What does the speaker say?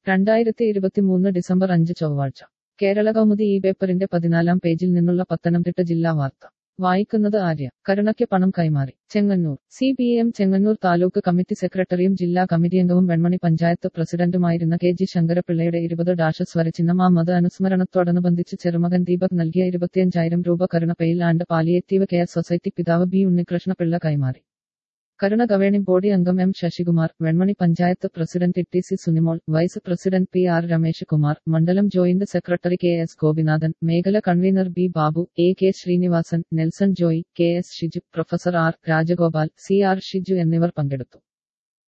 രണ്ടായിരത്തി ഇരുപത്തിമൂന്ന് ഡിസംബർ അഞ്ച് ചൊവ്വാഴ്ച കേരള കൗമുദി ഈ പേപ്പറിന്റെ പതിനാലാം പേജിൽ നിന്നുള്ള പത്തനംതിട്ട ജില്ലാ വാർത്ത വായിക്കുന്നത് ആര്യ കരുണയ്ക്ക് പണം കൈമാറി Chengannur C P M Chengannur taluk committee സെക്രട്ടറിയും ജില്ലാ കമ്മിറ്റി അംഗവും വെൺമണി പഞ്ചായത്ത് പ്രസിഡന്റുമായിരുന്ന കെ ജി ശങ്കരപിള്ളയുടെ ഇരുപത് ഡാഷ് സ്വരചിഹ്നം ആ മത അനുസ്മരണത്തോടനുബന്ധിച്ച് ചെറുമകൻ ദീപക് നൽകിയ ഇരുപത്തിയഞ്ചായിരം രൂപ Karuna pain and palliative care society പിതാവ് ബി ഉണ്ണികൃഷ്ണപിള്ള കൈമാറി കരുണ ഗവേണിംഗ് ബോഡി അംഗം M Sasikumar Venmani panchayat president T C Sunimol vice president P R Ramesh Kumar മണ്ഡലം joint secretary K S Gopinathan മേഖല convener B Babu A K Srinivasan Nelson Joy K S Shiju professor R Rajagopal C R Shiju എന്നിവർ പങ്കെടുത്തു